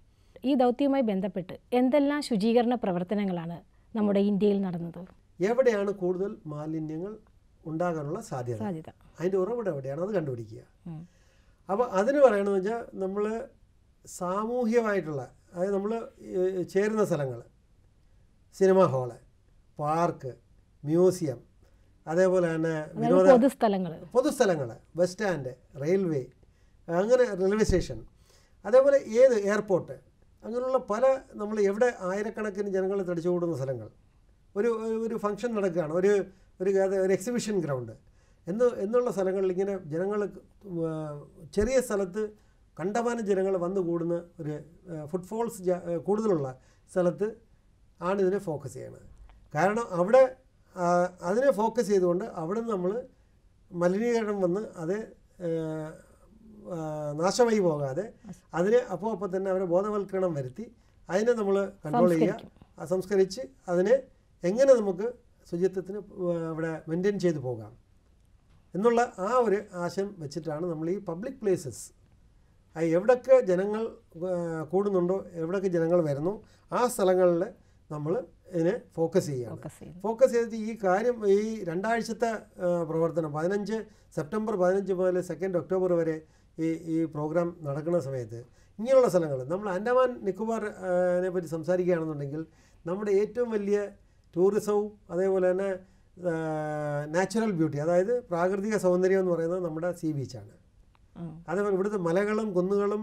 ഈ ദൗത്യവുമായി ബന്ധപ്പെട്ട് എന്തെല്ലാം ശുചീകരണ പ്രവർത്തനങ്ങളാണ് നമ്മുടെ ഇന്ത്യയിൽ നടന്നത് എവിടെയാണ് കൂടുതൽ മാലിന്യങ്ങൾ ഉണ്ടാകാനുള്ള സാധ്യത സാധ്യത അതിൻ്റെ ഉറവിടം എവിടെയാണ് അത് കണ്ടുപിടിക്കുക ഉം. അപ്പോൾ അതിന് പറയണമെന്ന് വെച്ചാൽ നമ്മൾ സാമൂഹ്യമായിട്ടുള്ള അതായത് നമ്മൾ ചേരുന്ന സ്ഥലങ്ങൾ സിനിമ ഹാള് പാർക്ക് മ്യൂസിയം അതേപോലെ തന്നെ അതായത് വിനോദ പൊതുസ്ഥലങ്ങൾ പൊതുസ്ഥലങ്ങൾ ബസ് സ്റ്റാൻഡ് റെയിൽവേ അങ്ങനെ റെയിൽവേ സ്റ്റേഷൻ അതേപോലെ ഏത് എയർപോർട്ട് അങ്ങനെയുള്ള പല നമ്മൾ എവിടെ ആയിരക്കണക്കിന് ജനങ്ങൾ തടിച്ചുകൂടുന്ന സ്ഥലങ്ങൾ ഒരു ഒരു- ഒരു ഫംഗ്ഷൻ നടക്കുകയാണ് ഒരു ഒരു ഗാത- ഒരു എക്സിബിഷൻ ഗ്രൗണ്ട് എന്ന് എന്നുള്ള സ്ഥലങ്ങളിൽ ഇങ്ങനെ ജനങ്ങൾ ചെറിയ സ്ഥലത്ത് കണ്ടമാനം ജനങ്ങൾ വന്നു കൂടുന്ന ഒരു ഫുട്ഫോൾസ് കൂടുതലുള്ള സ്ഥലത്ത് ആണ് ഇതിനെ ഫോക്കസ് ചെയ്യണത് കാരണം അവിടെ ആ, അതിനെ ഫോക്കസ് ചെയ്തുകൊണ്ട് അവിടെ നിന്ന് നമ്മൾ മലിനീകരണം വന്ന് അത് ആ, ആ, നാശമായി പോകാതെ അതിനെ അപ്പോൾ അപ്പോൾ തന്നെ അവരെ ബോധവൽക്കരണം വരുത്തി അതിനെ നമ്മൾ കൺട്രോൾ ചെയ്യുക ആ, സംസ്കരിച്ച് അതിനെ എങ്ങനെ നമുക്ക് ശുചിത്വത്തിന് അവിടെ മെയിൻറ്റെയിൻ ചെയ്തു പോകാം എന്നുള്ള ആ ഒരു ആശയം വെച്ചിട്ടാണ് നമ്മൾ ഈ പബ്ലിക് പ്ലേസസ് എവിടൊക്കെ ജനങ്ങൾ ആ, കൂടുന്നുണ്ടോ എവിടൊക്കെ ജനങ്ങൾ വരുന്നു ആ സ്ഥലങ്ങളിൽ നമ്മൾ ഇതിനെ ഫോക്കസ് ചെയ്യുകയാണ് ഫോക്കസ് ചെയ്യുന്നത് ഫോക്കസ് ചെയ്തിട്ട് ഈ കാര്യം ഈ രണ്ടാഴ്ചത്തെ ആ, പ്രവർത്തനം പതിനഞ്ച് സെപ്റ്റംബർ പതിനഞ്ച് മുതൽ സെക്കൻഡ് ഒക്ടോബർ വരെ ഈ ഈ പ്രോഗ്രാം നടക്കുന്ന സമയത്ത് ഇങ്ങനെയുള്ള സ്ഥലങ്ങൾ നമ്മൾ ആൻഡമാൻ നിക്കോബാറിനെ പറ്റി സംസാരിക്കുകയാണെന്നുണ്ടെങ്കിൽ നമ്മുടെ ഏറ്റവും വലിയ ടൂറിസവും അതേപോലെ തന്നെ നാച്ചുറൽ ബ്യൂട്ടി അതായത് പ്രാകൃതിക സൗന്ദര്യം എന്ന് പറയുന്നത് നമ്മുടെ സീ ബീച്ചാണ് ഉം. അതേപോലെ ഇവിടുത്തെ മലകളും കുന്നുകളും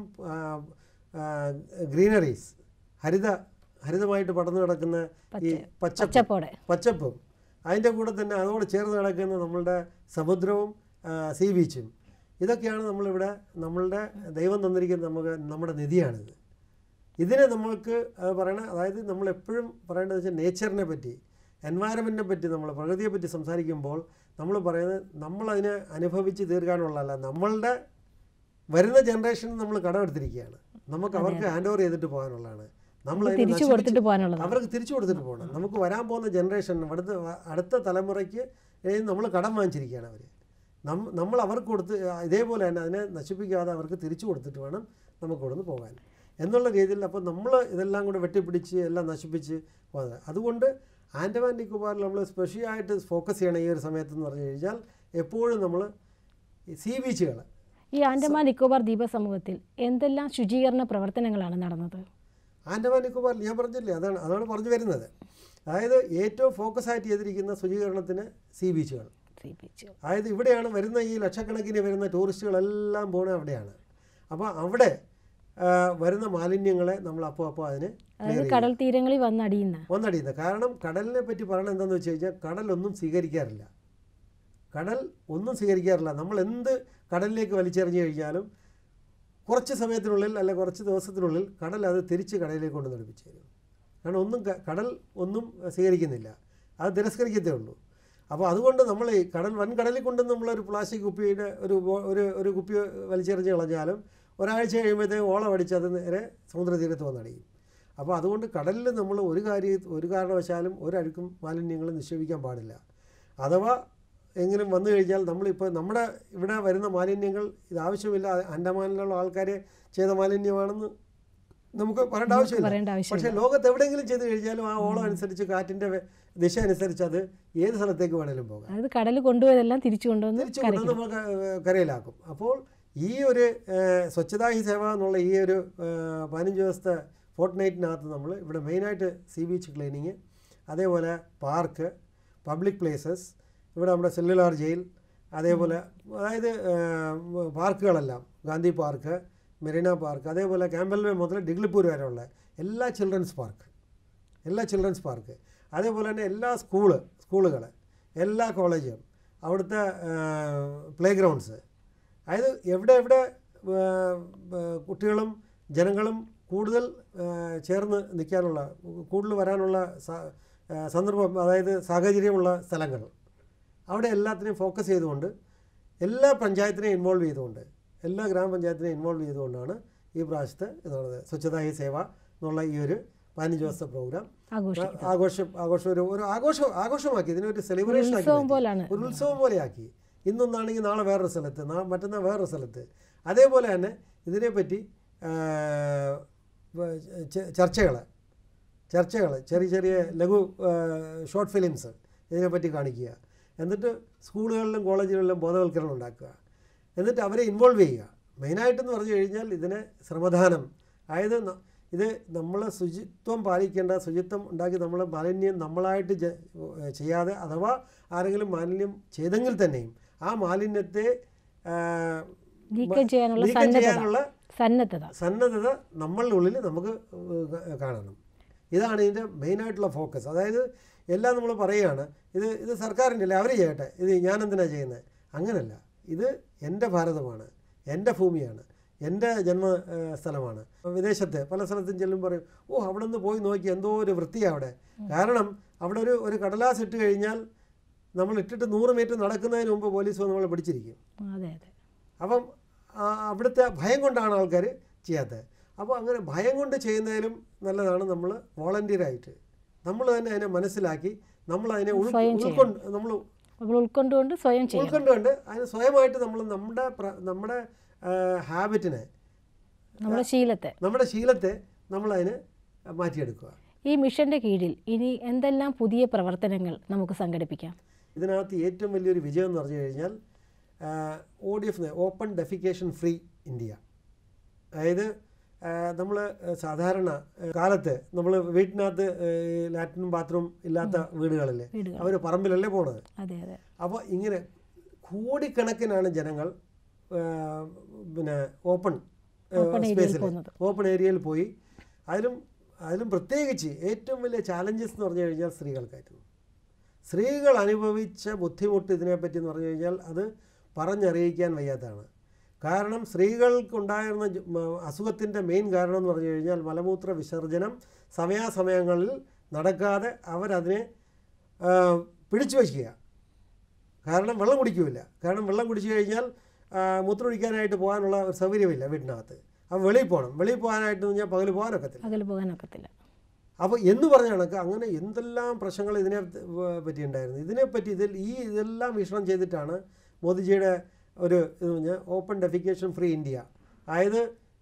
ഗ്രീനറീസ് ഹരിത ഹരിതമായിട്ട് പടർന്നു കിടക്കുന്ന ഈ പച്ചപ്പ് പച്ചപ്പോടെ പച്ചപ്പും അതിൻ്റെ കൂടെ തന്നെ അതോട് ചേർന്ന് കിടക്കുന്ന നമ്മളുടെ സമുദ്രവും ആ, സീ ബീച്ചും ഇതൊക്കെയാണ് നമ്മളിവിടെ നമ്മളുടെ ദൈവം തന്നിരിക്കുന്ന നമുക്ക് നമ്മുടെ നിധിയാണിത് ഇതിനെ നമ്മൾക്ക് അത് പറയണ അതായത് നമ്മൾ എപ്പോഴും പറയേണ്ടത് വെച്ചാൽ നേച്ചറിനെ പറ്റി എൻവയറമെൻറ്റിനെ പറ്റി നമ്മൾ പ്രകൃതിയെ പറ്റി സംസാരിക്കുമ്പോൾ നമ്മൾ പറയുന്നത് നമ്മളതിനെ അനുഭവിച്ച് തീർക്കാനുള്ളതല്ല നമ്മളുടെ വരുന്ന ജനറേഷൻ നമ്മൾ കടമെടുത്തിരിക്കുകയാണ് നമുക്ക് അവർക്ക് ഹാൻഡ് ഓവർ ചെയ്തിട്ട് പോകാനുള്ളതാണ് നമ്മൾ അതിനെ തിരിച്ചു നശിപ്പിച്ച് കൊടുത്തിട്ട് പോകാനുള്ളത് അവർക്ക് തിരിച്ചു കൊടുത്തിട്ട് പോകണം നമുക്ക് വരാൻ പോകുന്ന ജനറേഷൻ അടുത്ത അടുത്ത തലമുറയ്ക്ക് നമ്മൾ കടം വാങ്ങിച്ചിരിക്കുകയാണ് അവർ നമ്മൾ അവർക്ക് കൊടുത്ത് ഇതേപോലെ തന്നെ അതിനെ നശിപ്പിക്കാതെ അവർക്ക് തിരിച്ചു കൊടുത്തിട്ട് വേണം നമുക്ക് ഇവിടുന്ന് പോകാൻ എന്നുള്ള രീതിയിൽ അപ്പോൾ നമ്മൾ ഇതെല്ലാം കൂടെ വെട്ടിപ്പിടിച്ച് എല്ലാം നശിപ്പിച്ച് പോകുന്നത് അതുകൊണ്ട് ആൻഡമാൻ നിക്കോബാറിൽ നമ്മൾ സ്പെഷ്യലായിട്ട് ഫോക്കസ് ചെയ്യണം ഈ ഒരു സമയത്ത് എന്ന് പറഞ്ഞു കഴിഞ്ഞാൽ എപ്പോഴും നമ്മൾ സീ ബീച്ചുകൾ ഈ ആൻഡമാൻ നിക്കോബാർ ദ്വീപ സമൂഹത്തിൽ എന്തെല്ലാം ശുചീകരണ പ്രവർത്തനങ്ങളാണ് നടന്നത് ആൻഡമാൻ നിക്കോബാർ ഞാൻ പറഞ്ഞില്ലേ അതാണ് അതാണ് പറഞ്ഞു വരുന്നത് അതായത് ഏറ്റവും ഫോക്കസ് ആയിട്ട് ചെയ്തിരിക്കുന്ന ശുചീകരണത്തിന് സീ ബീച്ചുകൾ സീ ബീച്ചുകൾ അതായത് ഇവിടെയാണ് വരുന്ന ഈ ലക്ഷക്കണക്കിന് വരുന്ന ടൂറിസ്റ്റുകളെല്ലാം പോണത് അവിടെയാണ് അപ്പോൾ അവിടെ ആ, വരുന്ന മാലിന്യങ്ങളെ നമ്മൾ അപ്പോൾ അപ്പോൾ അതിന് അതായത് കടൽ തീരങ്ങളിൽ വന്നടിയുന്ന ഒന്നടിയുന്നത് കാരണം കടലിനെ പറ്റി പറയണത് എന്താണെന്ന് വെച്ച് കഴിഞ്ഞാൽ കടലൊന്നും സ്വീകരിക്കാറില്ല കടൽ ഒന്നും സ്വീകരിക്കാറില്ല നമ്മൾ എന്ത് കടലിലേക്ക് വലിച്ചെറിഞ്ഞു കഴിഞ്ഞാലും കുറച്ച് സമയത്തിനുള്ളിൽ അല്ല കുറച്ച് ദിവസത്തിനുള്ളിൽ കടൽ അത് തിരിച്ച് കടലിലേക്ക് കൊണ്ട് നടിപ്പിച്ചു തരും കാരണം ഒന്നും ക- കടൽ ഒന്നും സ്വീകരിക്കുന്നില്ല അത് തിരസ്കരിക്കത്തേ ഉള്ളൂ അപ്പോൾ അതുകൊണ്ട് നമ്മൾ ഈ കടൽ വൻകടലിൽ കൊണ്ട് നമ്മളൊരു പ്ലാസ്റ്റിക് കുപ്പിയുടെ ഒരു ബോ- ഒരു ഒരു കുപ്പി വലിച്ചെറിഞ്ഞ് കളഞ്ഞാലും ഒരാഴ്ച കഴിയുമ്പോഴത്തേക്കും ഓളം അടിച്ച് അത് നേരെ സമുദ്രതീരത്ത് വന്നടിയും അപ്പോൾ അതുകൊണ്ട് കടലിൽ നമ്മൾ ഒരു കാര്യ ഒരു കാരണവശാലും ഒരഴുക്കും മാലിന്യങ്ങളും നിക്ഷേപിക്കാൻ പാടില്ല അഥവാ എങ്കിലും വന്നു കഴിഞ്ഞാൽ നമ്മളിപ്പോൾ നമ്മുടെ ഇവിടെ വരുന്ന മാലിന്യങ്ങൾ ഇത് ആവശ്യമില്ല അണ്ടമാനിലുള്ള ആൾക്കാർ ചെയ്ത മാലിന്യമാണെന്ന് നമുക്ക് പറയേണ്ട ആവശ്യമില്ല പറയേണ്ട ആവശ്യം പക്ഷേ ലോകത്ത് എവിടെയെങ്കിലും ചെയ്ത് കഴിഞ്ഞാലും ആ ഓളം അനുസരിച്ച് കാറ്റിൻ്റെ വെ- ദിശ അനുസരിച്ച് അത് ഏത് സ്ഥലത്തേക്ക് വേണേലും പോകാം അതായത് കടൽ കൊണ്ടുപോയതെല്ലാം തിരിച്ചു കൊണ്ടുവന്ന് തിരിച്ചു കൊണ്ടുവന്ന് നമുക്ക് ഏഹ്, കരയിലാക്കും അപ്പോൾ ഈ ഒരു ഏഹ്, സ്വച്ഛതാ ഹി സേവ എന്നുള്ള ഈ ഒരു ഏഹ്, പതിനഞ്ച് ദിവസത്തെ ഫോർട്ട് നൈറ്റിനകത്ത് നമ്മൾ ഇവിടെ മെയിനായിട്ട് സീ ബീച്ച് ക്ലീനിങ് അതേപോലെ പാർക്ക് പബ്ലിക് പ്ലേസസ് ഇവിടെ നമ്മുടെ സെല്ലുലാർ ജയിൽ അതേപോലെ അതായത് ഏഹ്, പാർക്കുകളെല്ലാം ഗാന്ധി പാർക്ക് മെറീന പാർക്ക് അതേപോലെ ക്യാമ്പൽവേ മുതൽ ഡിഗ്ലിപ്പൂർ വരെയുള്ള എല്ലാ ചിൽഡ്രൻസ് പാർക്ക് എല്ലാ ചിൽഡ്രൻസ് പാർക്ക് അതേപോലെ തന്നെ എല്ലാ സ്കൂള് സ്കൂളുകൾ എല്ലാ കോളേജും അവിടുത്തെ പ്ലേ ഗ്രൗണ്ട്സ് അതായത് എവിടെ എവിടെ ആ, ആ, കുട്ടികളും ജനങ്ങളും കൂടുതൽ ആ, ചേർന്ന് നിൽക്കാനുള്ള കൂടുതൽ വരാനുള്ള സ- ആ, സന്ദർഭം അതായത് സാഹചര്യമുള്ള സ്ഥലങ്ങൾ അവിടെ എല്ലാത്തിനെയും ഫോക്കസ് ചെയ്തുകൊണ്ട് എല്ലാ പഞ്ചായത്തിനെയും ഇൻവോൾവ് ചെയ്തുകൊണ്ട് എല്ലാ ഗ്രാമപഞ്ചായത്തിനെയും ഇൻവോൾവ് ചെയ്തുകൊണ്ടാണ് ഈ പ്രാവശ്യത്തെ ഇതാണ് സ്വച്ഛതാ ഹി സേവ എന്നുള്ള ഈ ഒരു പതിനഞ്ച് ദിവസത്തെ പ്രോഗ്രാം ആഘോഷിക്കും ആഘോഷം ആഘോഷം ഒരു ഒരു ആഘോഷം ആഘോഷമാക്കി ഇതിനൊരു സെലിബ്രേഷൻ ആക്കി ഉത്സവം മാറ്റി. പോലാണ് ഒരു ഉത്സവം പോലെയാക്കി ഇന്നൊന്നാണെങ്കിൽ നാളെ വേറൊരു സ്ഥലത്ത് നാ മറ്റന്നാൾ വേറൊരു സ്ഥലത്ത് അതേപോലെ തന്നെ ഇതിനെപ്പറ്റി ആ, ചർച്ചകൾ ചർച്ചകൾ ചെറിയ ചെറിയ ലഘു ഷോർട്ട് ഫിലിംസ് ഇതിനെപ്പറ്റി കാണിക്കുക എന്നിട്ട് സ്കൂളുകളിലും കോളേജുകളിലും ബോധവൽക്കരണം ഉണ്ടാക്കുക എന്നിട്ട് അവരെ ഇൻവോൾവ് ചെയ്യുക മെയിനായിട്ടെന്ന് പറഞ്ഞു കഴിഞ്ഞാൽ ഇതിനെ ശ്രമദാനം അതായത് ന- ഇത് നമ്മൾ ശുചിത്വം പാലിക്കേണ്ട ശുചിത്വം ഉണ്ടാക്കി നമ്മൾ മാലിന്യം നമ്മളായിട്ട് ജ- ചെയ്യാതെ അഥവാ ആരെങ്കിലും മാലിന്യം ചെയ്തെങ്കിൽ തന്നെയും ആ മാലിന്യത്തെ ആ, നീക്കം ചെയ്യാനുള്ള നീക്കം സന്നദ്ധത ചെയ്യാനുള്ള സന്നദ്ധത സന്നദ്ധത നമ്മളുടെ ഉള്ളിൽ നമുക്ക് ഏഹ് കാണണം ഇതാണ് ഇതിൻ്റെ മെയിനായിട്ടുള്ള ഫോക്കസ് അതായത് എല്ലാം നമ്മൾ പറയുകയാണ് ഇത് ഇത് സർക്കാരിൻ്റെ അല്ലേ അവർ ചെയ്യട്ടെ ഇത് ഞാൻ എന്തിനാണ് ചെയ്യുന്നത് അങ്ങനല്ല ഇത് എൻ്റെ ഭാരതമാണ് എൻ്റെ ഭൂമിയാണ് എൻ്റെ ജന്മ ഏഹ് സ്ഥലമാണ് വിദേശത്ത് പല സ്ഥലത്തും ചെല്ലുമ്പോൾ പറയും ഓ അവിടെ നിന്ന് പോയി നോക്കി എന്തോ ഒരു വൃത്തിയാണ് അവിടെ കാരണം അവിടെ ഒരു ഒരു കടലാസ് ഇട്ട് കഴിഞ്ഞാൽ നമ്മൾ ഇട്ടിട്ട് നൂറ് മീറ്റർ നടക്കുന്നതിന് മുമ്പ് പോലീസ് വന്ന് നമ്മളെ പിടിച്ചിരിക്കും അതെ അതെ അപ്പം ആ അവിടുത്തെ ഭയം കൊണ്ടാണ് ആൾക്കാർ ചെയ്യാത്തത് അപ്പോൾ അങ്ങനെ ഭയം കൊണ്ട് ചെയ്യുന്നതിലും നല്ലതാണ് നമ്മൾ വോളണ്ടിയറായിട്ട് നമ്മൾ തന്നെ അതിനെ മനസ്സിലാക്കി നമ്മൾ അതിനെ ഉൾ- സ്വയം ചെയ്യണം. ഉൾക്കൊണ്ട് നമ്മൾ നമ്മൾ ഉൾക്കൊണ്ടുകൊണ്ട് സ്വയം ചെയ്യണം ഉൾക്കൊണ്ടുകൊണ്ട് അതിന് സ്വയമായിട്ട് നമ്മൾ നമ്മുടെ പ്ര- നമ്മുടെ ഹാബിറ്റിനെ നമ്മുടെ ശീലത്തെ നമ്മുടെ ശീലത്തെ നമ്മളതിന് മാറ്റിയെടുക്കുക ഈ മിഷന്റെ കീഴിൽ ഇനി എന്തെല്ലാം പുതിയ പ്രവർത്തനങ്ങൾ നമുക്ക് സംഘടിപ്പിക്കാം ഇതിനകത്ത് ഏറ്റവും വലിയൊരു വിജയം എന്ന് പറഞ്ഞു കഴിഞ്ഞാൽ O D F open defecation free India അതായത് നമ്മൾ സാധാരണ ആ, കാലത്ത് നമ്മൾ വീട്ടിനകത്ത് ആ, ലാറ്റിനും ബാത്റൂം ഇല്ലാത്ത വീടുകളിൽ വീടുകൾ അവർ പറമ്പിലല്ലേ പോണത് അതെ അതെ അപ്പോൾ ഇങ്ങനെ കോടിക്കണക്കിനാണ് ജനങ്ങൾ ആ, പിന്നെ ഓപ്പൺ Open area യിൽ സ്പേസിൽ പോകുന്നത്. ഓപ്പൺ ഏരിയയിൽ പോയി അതിലും അതിലും പ്രത്യേകിച്ച് ഏറ്റവും വലിയ ചാലഞ്ചസ് എന്ന് പറഞ്ഞു കഴിഞ്ഞാൽ സ്ത്രീകൾക്കായിരുന്നു സ്ത്രീകൾ അനുഭവിച്ച ബുദ്ധിമുട്ട് ഇതിനെപ്പറ്റി എന്ന് പറഞ്ഞു കഴിഞ്ഞാൽ അത് പറഞ്ഞറിയിക്കാൻ വയ്യാത്തതാണ് കാരണം സ്ത്രീകൾക്കുണ്ടായിരുന്ന ജ- മ- അസുഖത്തിൻ്റെ മെയിൻ കാരണം എന്ന് പറഞ്ഞു കഴിഞ്ഞാൽ മലമൂത്ര വിസർജനം സമയാസമയങ്ങളിൽ നടക്കാതെ അവരതിനെ ആ, പിടിച്ചു വയ്ക്കുക കാരണം വെള്ളം കുടിക്കില്ല കാരണം വെള്ളം കുടിച്ചു കഴിഞ്ഞാൽ ആ, മൂത്രമൊഴിക്കാനായിട്ട് പോകാനുള്ള ഒരു സൗകര്യമില്ല വീട്ടിനകത്ത് അപ്പോൾ വെളിയിൽ പോകണം വെളിയിൽ പോകാനായിട്ട് കഴിഞ്ഞാൽ പകൽ പോകാനൊക്കത്തില്ല അതിൽ പോകാനൊക്കത്തില്ല അപ്പോൾ എന്ന് പറഞ്ഞ കണക്ക് അങ്ങനെ എന്തെല്ലാം പ്രശ്നങ്ങൾ ഇതിനെ പറ്റി ഉണ്ടായിരുന്നു ഇതിനെപ്പറ്റി ഇതിൽ ഈ ഇതെല്ലാം വീക്ഷണം ചെയ്തിട്ടാണ് മോദിജിയുടെ ഒരു ഇത് പറഞ്ഞാൽ ഓപ്പൺ ഡെഫിക്കേഷൻ ഫ്രീ ഇന്ത്യ അതായത്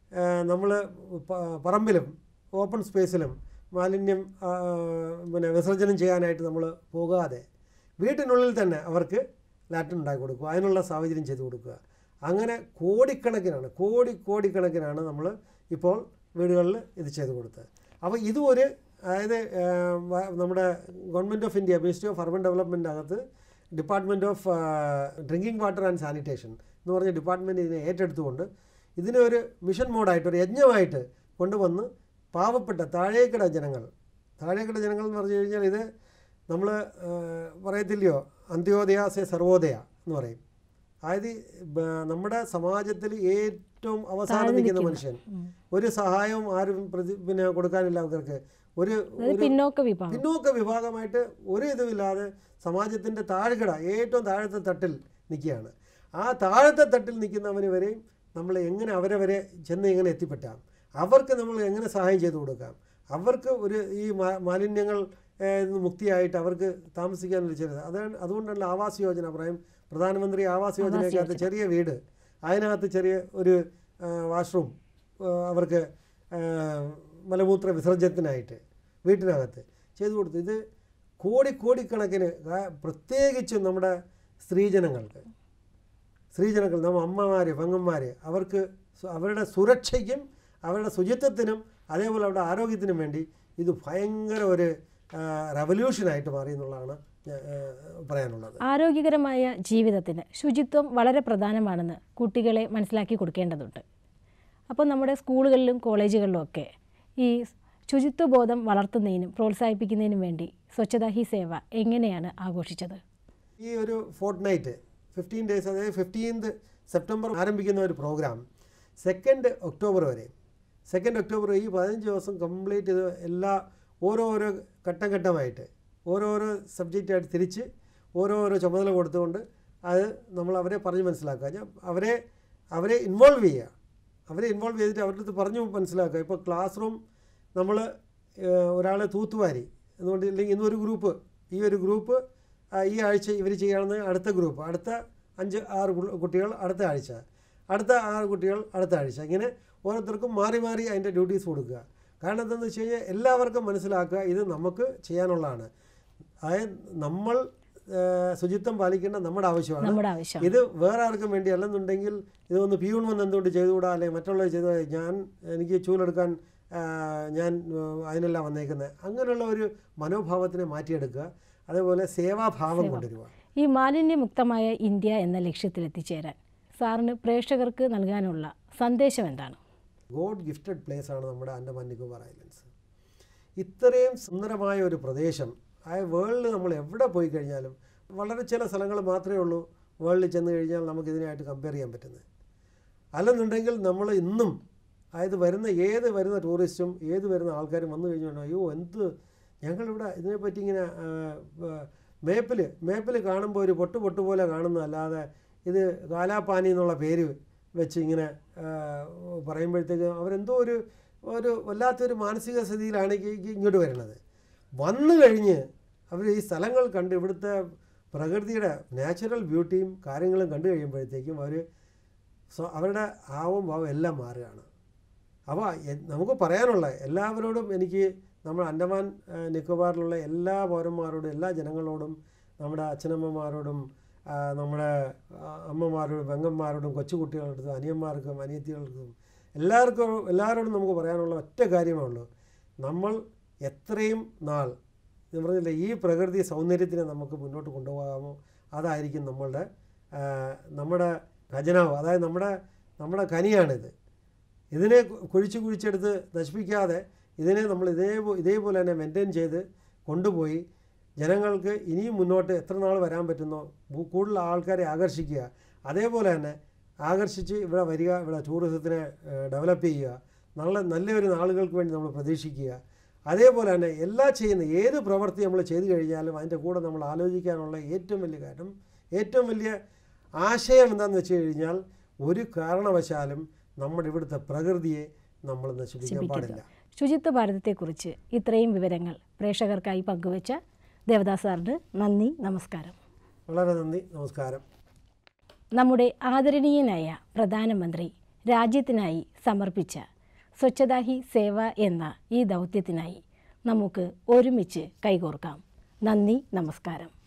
നമ്മൾ പറമ്പിലും ഓപ്പൺ സ്പേസിലും മാലിന്യം ആ, പിന്നെ വിസർജനം ചെയ്യാനായിട്ട് നമ്മൾ പോകാതെ വീട്ടിനുള്ളിൽ തന്നെ അവർക്ക് ലാറ്റിൻ ഉണ്ടാക്കി കൊടുക്കുക അതിനുള്ള സാഹചര്യം ചെയ്തു കൊടുക്കുക അങ്ങനെ കോടിക്കണക്കിനാണ് കോടി കോടിക്കണക്കിനാണ് നമ്മൾ ഇപ്പോൾ വീടുകളിൽ ഇത് ചെയ്തു കൊടുത്തത് അപ്പോൾ ഇതും ഒരു അതായത് ആ, വ- നമ്മുടെ government of India ministry of urban development അകത്ത് department of drinking water and sanitation എന്ന് പറഞ്ഞ ഡിപ്പാർട്ട്മെൻറ്റ് ഇതിനെ ഏറ്റെടുത്തുകൊണ്ട് ഇതിനെ ഒരു മിഷൻ മോഡായിട്ട് ഒരു യജ്ഞമായിട്ട് കൊണ്ടുവന്ന് പാവപ്പെട്ട താഴേക്കിട ജനങ്ങൾ താഴേക്കിട ജനങ്ങൾ എന്ന് പറഞ്ഞു കഴിഞ്ഞാൽ ഇത് നമ്മൾ പറയത്തില്ലയോ അന്ത്യോദയ സെ സർവോദയ എന്ന് പറയും അതായത് ബ- നമ്മുടെ സമാജത്തിൽ ഏറ്റവും അവസാനം നിൽക്കുന്ന മനുഷ്യൻ ഒരു സഹായവും ആരും പ്രതി പിന്നെ കൊടുക്കാനില്ല അവർക്ക് ഒരു അതായത് പിന്നോക്ക വിഭാഗം പിന്നോക്ക വിഭാഗമായിട്ട് ഒരു ഇതുമില്ലാതെ സമാജത്തിൻ്റെ താഴ്കിട ഏറ്റവും താഴത്തെ തട്ടിൽ നിൽക്കുകയാണ് ആ താഴത്തെ തട്ടിൽ നിൽക്കുന്നവന് വരെയും നമ്മൾ എങ്ങനെ അവരെ വരെ ചെന്ന് എങ്ങനെ എത്തിപ്പെട്ടാം അവർക്ക് നമ്മൾ എങ്ങനെ സഹായം ചെയ്തു കൊടുക്കാം അവർക്ക് ഒരു ഈ മാ- മാലിന്യങ്ങൾ ഏഹ്, നിന്ന് മുക്തിയായിട്ട് അവർക്ക് താമസിക്കാനൊരു ചെറിയ അതാണ് അതുകൊണ്ടല്ല ആവാസ് യോജന പറയും പ്രധാനമന്ത്രി ആവാസ് യോജനയ്ക്കകത്ത് ചെറിയ വീട് അതിനകത്ത് ചെറിയ ഒരു വാഷ്റൂം അവർക്ക് ആ, മലമൂത്ര വിസർജനത്തിനായിട്ട് വീട്ടിനകത്ത് ചെയ്തു കൊടുത്തു ഇത് കോടി കോടിക്കണക്കിന് ആ, പ്രത്യേകിച്ചും നമ്മുടെ സ്ത്രീജനങ്ങൾക്ക് സ്ത്രീജനങ്ങൾ നമ്മ അമ്മമാർ പെങ്ങന്മാർ അവർക്ക് സു- അവരുടെ സുരക്ഷയ്ക്കും അവരുടെ ശുചിത്വത്തിനും അതേപോലെ അവരുടെ ആരോഗ്യത്തിനും വേണ്ടി ഇത് ഭയങ്കര ഒരു റവല്യൂഷനായിട്ട് മാറി എന്നുള്ളതാണ് ഞാൻ, ആ, പറയാനുള്ളത് ആരോഗ്യകരമായ ജീവിതത്തിന് ശുചിത്വം വളരെ പ്രധാനമാണെന്ന് കുട്ടികളെ മനസ്സിലാക്കി കൊടുക്കേണ്ടതുണ്ട് അപ്പോൾ നമ്മുടെ സ്കൂളുകളിലും കോളേജുകളിലും ഒക്കെ ഈ ശുചിത്വബോധം വളർത്തുന്നതിനും പ്രോത്സാഹിപ്പിക്കുന്നതിനും വേണ്ടി സ്വച്ഛതാ ഹി സേവ എങ്ങനെയാണ് ആഘോഷിച്ചത് ഈ ഒരു ഫോർട്ട് നൈറ്റ് ഫിഫ്റ്റീൻ ഡേയ്സ് അതായത് ഫിഫ്റ്റീൻത് സെപ്റ്റംബർ ആരംഭിക്കുന്ന ഒരു പ്രോഗ്രാം സെക്കൻഡ് ഒക്ടോബർ വരെ സെക്കൻഡ് ഒക്ടോബർ ഈ പതിനഞ്ച് ദിവസം കംപ്ലീറ്റ് ഇത് എല്ലാ ഓരോരോ ഘട്ടം ഘട്ടമായിട്ട് ഓരോരോ സബ്ജക്റ്റായിട്ട് തിരിച്ച് ഓരോരോ ചുമതല കൊടുത്തുകൊണ്ട് അത് നമ്മൾ അവരെ പറഞ്ഞ് മനസ്സിലാക്കുക ഞാൻ അവരെ അവരെ ഇൻവോൾവ് ചെയ്യുക അവരെ ഇൻവോൾവ് ചെയ്തിട്ട് അവരുടെ അടുത്ത് പറഞ്ഞു മനസ്സിലാക്കുക ഇപ്പോൾ ക്ലാസ് റൂം നമ്മൾ ഒരാളെ തൂത്തുവാരി എന്നുകൊണ്ട് ഇല്ലെങ്കിൽ ഇന്നൊരു ഗ്രൂപ്പ് ഈ ഒരു ഗ്രൂപ്പ് ആ, ഈ ആഴ്ച ഇവർ ചെയ്യണമെന്ന് അടുത്ത ഗ്രൂപ്പ് അടുത്ത അഞ്ച് ആറ് കു- കുട്ടികൾ അടുത്ത ആഴ്ച അടുത്ത ആറ് കുട്ടികൾ അടുത്ത ആഴ്ച ഇങ്ങനെ ഓരോരുത്തർക്കും മാറി മാറി അതിൻ്റെ ഡ്യൂട്ടീസ് കൊടുക്കുക കാരണം എന്താണെന്ന് വെച്ച് കഴിഞ്ഞാൽ എല്ലാവർക്കും മനസ്സിലാക്കുക ഇത് നമുക്ക് ചെയ്യാനുള്ളതാണ് അതായത് നമ്മൾ ആ, ശുചിത്വം പാലിക്കേണ്ട നമ്മുടെ ആവശ്യമാണ് നമ്മുടെ ആവശ്യം ഇത് വേറെ ആർക്കും വേണ്ടി അല്ലെന്നുണ്ടെങ്കിൽ ഇതൊന്ന് പിയൂൺ വന്ന് എന്തുകൊണ്ട് ചെയ്തുകൂടാ അല്ലെങ്കിൽ മറ്റുള്ളവർ ചെയ്തു ഞാൻ എനിക്ക് ചൂലെടുക്കാൻ ആ, ഞാൻ ആ, അതിനല്ല വന്നേക്കുന്നത് അങ്ങനെയുള്ള ഒരു മനോഭാവത്തിനെ മാറ്റിയെടുക്കുക അതേപോലെ സേവാഭാവം കൊണ്ടുവരിക ഈ മാലിന്യമുക്തമായ ഇന്ത്യ എന്ന ലക്ഷ്യത്തിലെത്തിച്ചേരാൻ സാറിന് പ്രേക്ഷകർക്ക് നൽകാനുള്ള സന്ദേശം എന്താണ് ഗോഡ് ഗിഫ്റ്റഡ് പ്ലേസ് ആണ് നമ്മുടെ ആൻഡമാൻ നിക്കോബാർ ഐലൻഡ്സ് ഇത്രയും സുന്ദരമായ ഒരു പ്രദേശം ആ വേൾഡിൽ നമ്മൾ എവിടെ പോയി കഴിഞ്ഞാലും വളരെ ചില സ്ഥലങ്ങൾ മാത്രമേ ഉള്ളൂ വേൾഡിൽ ചെന്ന് കഴിഞ്ഞാൽ നമുക്ക് ഇതിനായിട്ട് കമ്പയർ ചെയ്യാൻ പറ്റുന്നത് അല്ലെന്നുണ്ടെങ്കിൽ നമ്മൾ ഇന്നും അതായത് വരുന്ന ഏത് വരുന്ന ടൂറിസ്റ്റും ഏത് വരുന്ന ആൾക്കാരും വന്നു കഴിഞ്ഞാൽ അയ്യോ എന്ത് ഞങ്ങളിവിടെ ഇതിനെപ്പറ്റി ഇങ്ങനെ മേപ്പിൽ മേപ്പിൽ കാണുമ്പോൾ ഒരു പൊട്ട് പൊട്ട് പോലെ കാണുന്നതല്ലാതെ ഇത് കാലാപ്പാനി എന്നുള്ള പേര് വെച്ച് ഇങ്ങനെ ആ, പറയുമ്പോഴത്തേക്ക് അവരെന്തോ ഒരു ഒരു വല്ലാത്തൊരു മാനസിക സ്ഥിതിയിലാണ് ഈ- ഈ ഇങ്ങോട്ട് വരുന്നത് വന്നു കഴിഞ്ഞ് അവർ ഈ സ്ഥലങ്ങൾ കണ്ട് ഇവിടുത്തെ പ്രകൃതിയുടെ നാച്ചുറൽ ബ്യൂട്ടിയും കാര്യങ്ങളും കണ്ടു കഴിയുമ്പോഴത്തേക്കും അവർ സ്വ- അവരുടെ ആവും ഭാവം എല്ലാം മാറുകയാണ് അപ്പോൾ എ- നമുക്ക് പറയാനുള്ള എല്ലാവരോടും എനിക്ക് നമ്മുടെ അൻഡമാൻ ആ, നിക്കോബാറിലുള്ള എല്ലാ പൗരന്മാരോടും എല്ലാ ജനങ്ങളോടും നമ്മുടെ അച്ഛനമ്മമാരോടും ആ, നമ്മുടെ ആ, അമ്മമാരോടും പെങ്ങന്മാരോടും കൊച്ചുകുട്ടികളോടും അനിയന്മാർക്കും അനിയത്തികൾക്കും എല്ലാവർക്കും എല്ലാവരോടും നമുക്ക് പറയാനുള്ള ഒറ്റ കാര്യമേ ഉള്ളൂ നമ്മൾ എത്രയും നാൾ ഞാൻ പറഞ്ഞില്ലേ ഈ പ്രകൃതി സൗന്ദര്യത്തിനെ നമുക്ക് മുന്നോട്ട് കൊണ്ടുപോകാമോ അതായിരിക്കും നമ്മളുടെ ആ, നമ്മുടെ ഖജനാവ് അതായത് നമ്മുടെ നമ്മുടെ കനിയാണിത് ഇതിനെ കു- കുഴിച്ച് കുഴിച്ചെടുത്ത് നശിപ്പിക്കാതെ ഇതിനെ നമ്മൾ ഇതേ ഇതേപോലെ തന്നെ മെയിൻറ്റെയിൻ ചെയ്ത് കൊണ്ടുപോയി ജനങ്ങൾക്ക് ഇനിയും മുന്നോട്ട് എത്ര നാൾ വരാൻ പറ്റുന്നോ ബു- കൂടുതൽ ആൾക്കാരെ ആകർഷിക്കുക അതേപോലെ തന്നെ ആകർഷിച്ച് ഇവിടെ വരിക ഇവിടെ ടൂറിസത്തിനെ ഡെവലപ്പ് ചെയ്യുക നല്ല നല്ലൊരു നാളുകൾക്ക് വേണ്ടി നമ്മൾ പ്രതീക്ഷിക്കുക അതേപോലെ തന്നെ എല്ലാ ചെയ്യുന്ന ഏത് പ്രവൃത്തി നമ്മൾ ചെയ്തു കഴിഞ്ഞാലും അതിൻ്റെ കൂടെ നമ്മൾ ആലോചിക്കാനുള്ള ഏറ്റവും വലിയ കാര്യം ഏറ്റവും വലിയ ആശയം എന്താണെന്ന് വെച്ച് കഴിഞ്ഞാൽ ഒരു കാരണവശാലും നമ്മുടെ ഇവിടുത്തെ പ്രകൃതിയെ നമ്മൾ നശിപ്പിക്കാൻ പാടില്ല ശുചിത്വ ഭാരതത്തെക്കുറിച്ച് ഇത്രയും വിവരങ്ങൾ പ്രേക്ഷകർക്കായി പങ്കുവച്ച ദേവദാസ് സാറിന് നന്ദി നമസ്കാരം വളരെ നന്ദി നമസ്കാരം നമ്മുടെ ആദരണീയനായ പ്രധാനമന്ത്രി രാജ്യത്തിനായി സമർപ്പിച്ച സ്വച്ഛതാ ഹി സേവ എന്ന ഈ ദൗത്യത്തിനായി നമുക്ക് ഒരുമിച്ച് കൈകോർക്കാം നന്ദി നമസ്കാരം